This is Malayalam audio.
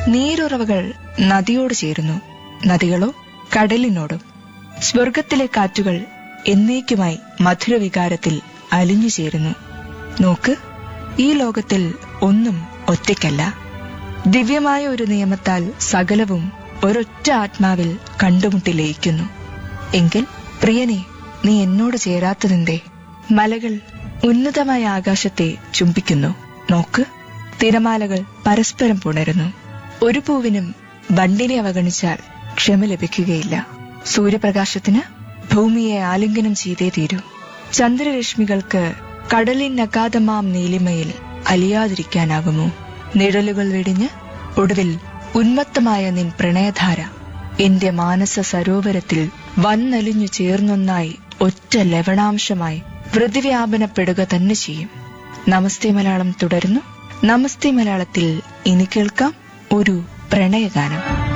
നീരുറവകൾ നദിയോട് ചേരുന്നു നദികളോ കടലിനോടും സ്വർഗത്തിലെ കാറ്റുകൾ എന്നേക്കുമായി മധുരവികാരത്തിൽ അലിഞ്ഞു ചേരുന്നു നോക്ക് ഈ ലോകത്തിൽ ഒന്നും ഒറ്റയ്ക്കല്ല ദിവ്യമായ ഒരു നിയമത്താൽ സകലവും ഒരൊറ്റ ആത്മാവിൽ കണ്ടുമുട്ടി ലയിക്കുന്നു എങ്കിൽ പ്രിയനെ നീ എന്നോട് ചേരാത്തതിന്റെ മലകൾ ഉന്നതമായ ആകാശത്തെ ചുംബിക്കുന്നു നോക്ക് തിരമാലകൾ പരസ്പരം പുണരുന്നു ഒരു പൂവിനും വണ്ടിനെ അവഗണിച്ചാൽ ക്ഷമ ലഭിക്കുകയില്ല സൂര്യപ്രകാശത്തിന് ഭൂമിയെ ആലിംഗനം ചെയ്തേ തീരൂ ചന്ദ്രരശ്മികൾക്ക് കടലിനഗാധമാം നീലിമയിൽ അലിയാതിരിക്കാനാകുമോ നിഴലുകൾ വെടിഞ്ഞ് ഒടുവിൽ ഉന്മത്തമായ നിൻ പ്രണയധാര എന്റെ മാനസ സരോവരത്തിൽ വന്നലിഞ്ഞു ചേർന്നൊന്നായി ഒറ്റ ലവണാംശമായി വൃതിവ്യാപനപ്പെടുക തന്നെ ചെയ്യും നമസ്തേ മലയാളം തുടരുന്നു നമസ്തേ മലയാളത്തിൽ ഇനി കേൾക്കാം ഒരു പ്രണയഗാനം